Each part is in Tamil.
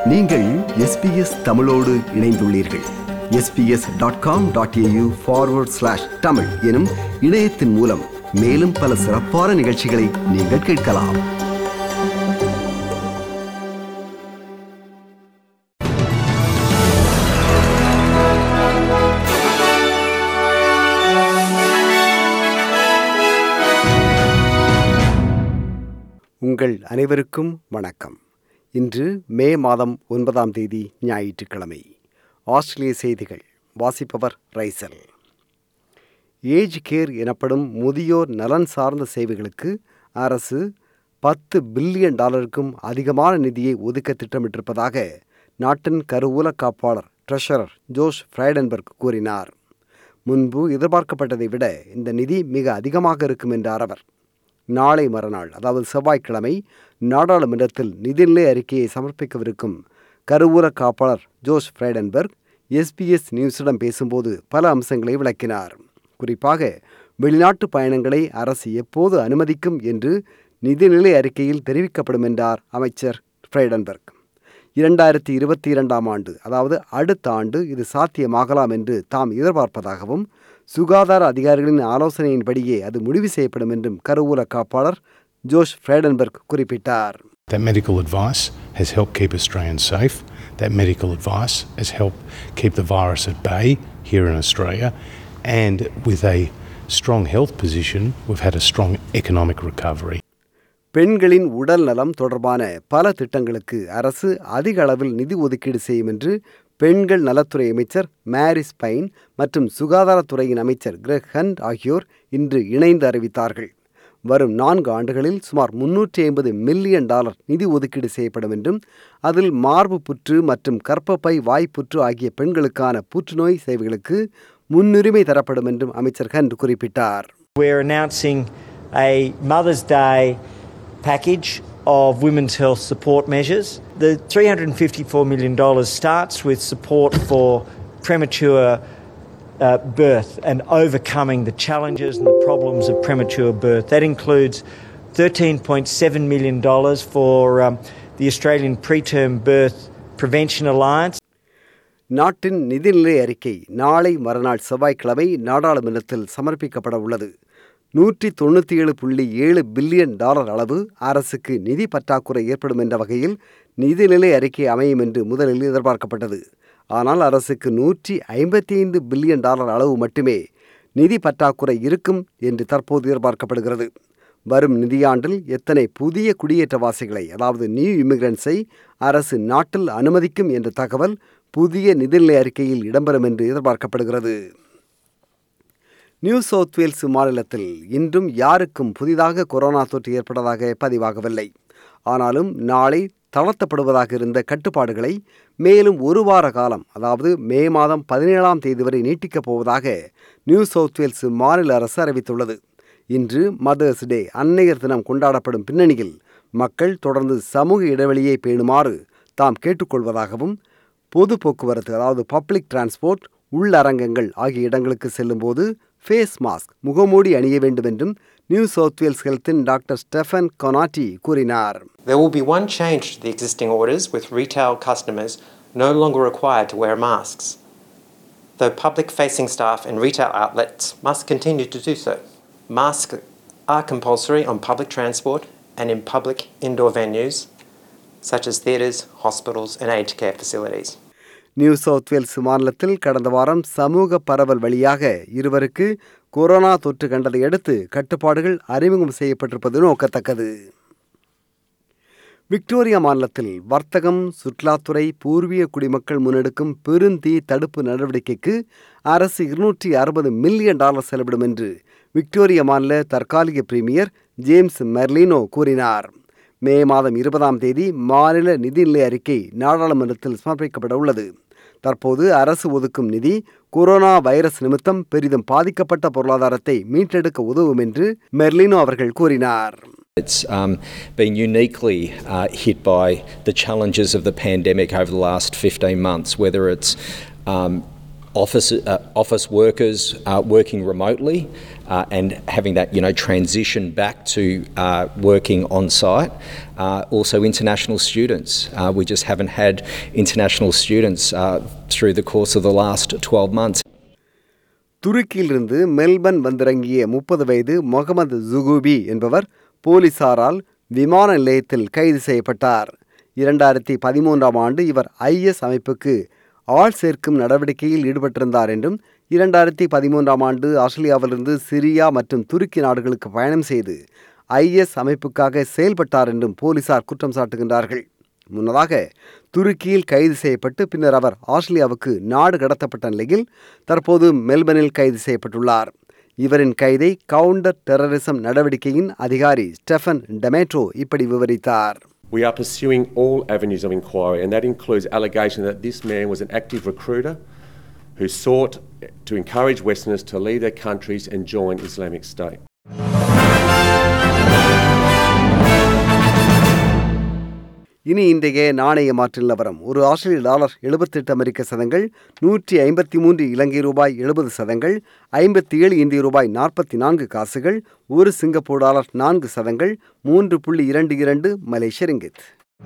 நீங்கள் எஸ்பிஎஸ் தமிழோடு இணைந்துள்ளீர்கள் S B S dot com dot A U forward slash Tamil எனும் இணையத்தின் மூலம் மேலும் பல சிறப்பான நிகழ்ச்சிகளை நீங்கள் கேட்கலாம் உங்கள் அனைவருக்கும் வணக்கம் இன்று மே மாதம் ஒன்பதாம் தேதி ஞாயிற்றுக்கிழமை ஆஸ்திரேலிய செய்திகள் வாசிப்பவர் ரைசல் ஏஜ் கேர் எனப்படும் முதியோர் நலன் சார்ந்த சேவைகளுக்கு அரசு பத்து பில்லியன் டாலருக்கும் அதிகமான நிதியை ஒதுக்க திட்டமிட்டிருப்பதாக நாட்டின் கருவூல காப்பாளர் ட்ரெஷரர் ஜோஷ் ஃப்ரைடன்பர்க் கூறினார் முன்பு எதிர்பார்க்கப்பட்டதை விட இந்த நிதி மிக அதிகமாக இருக்கும் என்றார் அவர் நாளை மறுநாள் அதாவது செவ்வாய்க்கிழமை நாடாளுமன்றத்தில் நிதிநிலை அறிக்கையை சமர்ப்பிக்கவிருக்கும் கருவூல காப்பாளர் ஜோஷ் ஃப்ரைடன்பர்க் எஸ்பிஎஸ் நியூஸிடம் பேசும்போது பல அம்சங்களை விளக்கினார் குறிப்பாக வெளிநாட்டு பயணங்களை அரசு எப்போது அனுமதிக்கும் என்று நிதிநிலை அறிக்கையில் தெரிவிக்கப்படும் என்றார் அமைச்சர் ஃப்ரைடன்பர்க் இரண்டாயிரத்தி இருபத்தி இரண்டாம் ஆண்டு அதாவது அடுத்த ஆண்டு இது சாத்தியமாகலாம் என்று தாம் எதிர்பார்ப்பதாகவும் சுகாதார அதிகாரிகளின் ஆலோசனையின்படியே அது முடிவு செய்யப்படும் என்றும் கருவூல காப்பாளர் ஜோஷ் ஃப்ரைடன்பர்க் குறிப்பிட்டார் That medical advice has helped keep Australians safe. That medical advice has helped keep the virus at bay here in Australia. And with a strong health position, we've had a strong economic recovery. பெண்களின் உடல் நலம் தொடர்பான பல திட்டங்களுக்கு அரசு அதிக அளவில் நிதி ஒதுக்கீடு செய்யும் என்று பெண்கள் நலத்துறை அமைச்சர் மேரிஸ் பைன் மற்றும் சுகாதாரத்துறையின் அமைச்சர் கிரெக் ஹண்ட் ஆகியோர் இன்று இணைந்து அறிவித்தார்கள் வரும் நான்கு ஆண்டுகளில் சுமார் முன்னூற்றி ஐம்பது மில்லியன் டாலர் நிதி ஒதுக்கீடு செய்யப்படும் என்றும் அதில் மார்பு புற்று மற்றும் கர்ப்பப்பை வாய்ப்புற்று ஆகிய பெண்களுக்கான புற்றுநோய் சேவைகளுக்கு முன்னுரிமை தரப்படும் என்றும் அமைச்சர் ஹண்ட் குறிப்பிட்டார் We're announcing a Mother's Day package of women's health support measures. The $354 million starts with support for premature uh, birth and overcoming the challenges and the problems of premature birth. That includes $13.7 million for um, the Australian Preterm Birth Prevention Alliance. நாட்டின் நிதிநிலை அறிக்கை நாளை மறுநாள் செவ்வாய்க்கிழமை நாடாளுமன்றத்தில் சமர்ப்பிக்கப்பட உள்ளது நூற்றி தொண்ணூற்றி ஏழு புள்ளி ஏழு பில்லியன் டாலர் அளவு அரசுக்கு நிதி பற்றாக்குறை ஏற்படும் என்ற வகையில் நிதிநிலை அறிக்கை அமையும் என்று முதலில் எதிர்பார்க்கப்பட்டது ஆனால் அரசுக்கு நூற்றி ஐம்பத்தி ஐந்து பில்லியன் டாலர் அளவு மட்டுமே நிதி பற்றாக்குறை இருக்கும் என்று தற்போது எதிர்பார்க்கப்படுகிறது வரும் நிதியாண்டில் எத்தனை புதிய குடியேற்றவாசிகளை அதாவது நியூ இமிகிரன்ஸை அரசு நாட்டில் அனுமதிக்கும் என்ற தகவல் புதிய நிதிநிலை அறிக்கையில் இடம்பெறும் என்று எதிர்பார்க்கப்படுகிறது நியூ சவுத் வேல்ஸ் மாநிலத்தில் இன்றும் யாருக்கும் புதிதாக கொரோனா தொற்று ஏற்பட்டதாக பதிவாகவில்லை ஆனாலும் நாளை தளர்த்தப்படுவதாக இருந்த கட்டுப்பாடுகளை மேலும் ஒரு வார காலம் அதாவது மே மாதம் பதினேழாம் தேதி வரை நீட்டிக்கப் போவதாக நியூ சவுத் வேல்ஸ் மாநில அரசு அறிவித்துள்ளது இன்று மதர்ஸ் டே அன்னையர் தினம் கொண்டாடப்படும் பின்னணியில் மக்கள் தொடர்ந்து சமூக இடைவெளியை பேணுமாறு தாம் கேட்டுக்கொள்வதாகவும் பொது போக்குவரத்து அதாவது பப்ளிக் டிரான்ஸ்போர்ட் உள்ளரங்கங்கள் ஆகிய இடங்களுக்கு செல்லும்போது ஃபேஸ் மாஸ்க் முகமூடி அணிய வேண்டும் என்றும் நியூ சவுத் வேல்ஸ் ஹெல்த்தின் டாக்டர் ஸ்டெஃபன் கொனாட்டி கூறினார் There will be one change to the existing orders, with retail customers no longer required to wear masks, though public facing staff and retail outlets must continue to do so. Masks are compulsory on public transport and in public indoor venues, such as theatres, hospitals, and aged care facilities. New South Wales மாநிலத்தில் கடந்த வாரம் சமூக பரவல் வழியாக இருவருக்கு கொரோனா தொற்று கண்டதை அடுத்து கட்டுப்பாடுகள் அறிமுகம் செய்யப்பட்டிருப்பது நோக்கத்தக்கது விக்டோரியா மாநிலத்தில் வர்த்தகம் சுற்றுலாத்துறை பூர்வீக குடிமக்கள் முன்னெடுக்கும் பெருந்தீ தடுப்பு நடவடிக்கைக்கு அரசு இருநூற்றி அறுபது மில்லியன் டாலர் செலவிடும் என்று விக்டோரியா மாநில தற்காலிக பிரீமியர் ஜேம்ஸ் மெர்லினோ கூறினார் மே மாதம் இருபதாம் தேதி மாநில நிதிநிலை அறிக்கை நாடாளுமன்றத்தில் சமர்ப்பிக்கப்பட உள்ளது தற்போது அரசு ஒதுக்கும் நிதி கொரோனா வைரஸ் நிமித்தம் பெரிதும் பாதிக்கப்பட்ட பொருளாதாரத்தை மீட்டெடுக்க உதவும் என்று மெர்லினோ அவர்கள் கூறினார் It's um, been uniquely uh, hit by the challenges of the pandemic over the last 15 months, whether it's um, office, uh, office workers uh, working remotely uh, and having that you know transition back to uh, working on site. Uh, also, international students. Uh, we just haven't had international students uh, through the course of the last 12 months. துருக்கியிலிருந்து மெல்பர்ன் வந்திறங்கிய முப்பது வயது முகமது ஜுகூபி என்பவர் போலீசாரால் விமான நிலையத்தில் கைது செய்யப்பட்டார் இரண்டாயிரத்தி பதிமூன்றாம் ஆண்டு இவர் ஐஎஸ் அமைப்புக்கு ஆள் சேர்க்கும் நடவடிக்கையில் ஈடுபட்டிருந்தார் என்றும் இரண்டாயிரத்தி பதிமூன்றாம் ஆண்டு ஆஸ்திரேலியாவிலிருந்து சிரியா மற்றும் துருக்கி நாடுகளுக்கு பயணம் செய்து ஐஎஸ் அமைப்புக்காக செயல்பட்டார் என்றும் போலீசார் குற்றம் சாட்டுகின்றார்கள் முன்னதாக துருக்கியில் கைது செய்யப்பட்டு பின்னர் அவர் ஆஸ்திரேலியாவுக்கு நாடு கடத்தப்பட்ட நிலையில் தற்போது மெல்பர்னில் கைது செய்யப்பட்டுள்ளார் இவரின் கைதை கவுண்டர் டெரரிசம் நடவடிக்கையின் அதிகாரி ஸ்டெஃபன் டெமேட்ரோ இப்படி விவரித்தார் We are pursuing all avenues of inquiry, and that includes allegation that this man was an active recruiter who sought to encourage Westerners to leave their countries and join Islamic State. இனி இன்றைய நாணய மாற்று நிலவரம் ஒரு ஆஸ்திரேலிய டாலர் எழுபத்தெட்டு அமெரிக்க சதங்கள் நூற்றி ஐம்பத்தி மூன்று இலங்கை ரூபாய் எழுபது சதங்கள் ஐம்பத்தி ஏழு இந்திய ரூபாய் நாற்பத்தி நான்கு காசுகள் ஒரு சிங்கப்பூர் டாலர் நான்கு சதங்கள் மூன்று புள்ளி இரண்டு இரண்டு மலேசிய ரிங்கித்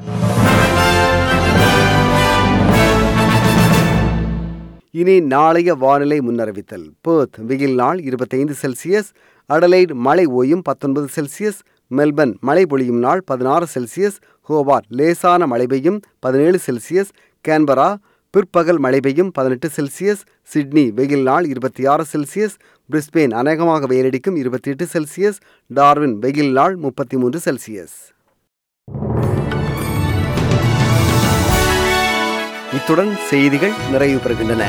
இனி நாளைய வானிலை முன்னறிவித்தல் பேர்த் வெயில் நாள் இருபத்தைந்து செல்சியஸ் அடலைட் மழை ஓயும் பத்தொன்பது செல்சியஸ் மெல்பர்ன் மழை பொழியும் நாள் பதினாறு செல்சியஸ் ஹோபார்ட் லேசான மழை பெய்யும் பதினேழு செல்சியஸ் கேன்பரா பிற்பகல் மழை பெய்யும் பதினெட்டு செல்சியஸ் சிட்னி வெயில் நாள் இருபத்தி ஆறு செல்சியஸ் பிரிஸ்பெயின் அநேகமாக வெயிலடிக்கும் இருபத்தி எட்டு செல்சியஸ் டார்வின் வெயில் நாள் முப்பத்தி மூன்று செல்சியஸ் இத்துடன் செய்திகள் நிறைவு பெறுகின்றன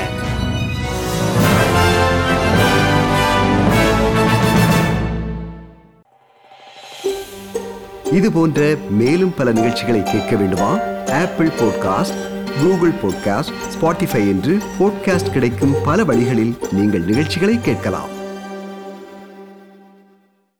இது போன்ற மேலும் பல நிகழ்ச்சிகளை கேட்க வேண்டுமா Apple podcast Google podcast Spotify என்று பாட்காஸ்ட் கிடைக்கும் பல வழிகளில் நீங்கள் நிகழ்ச்சிகளை கேட்கலாம்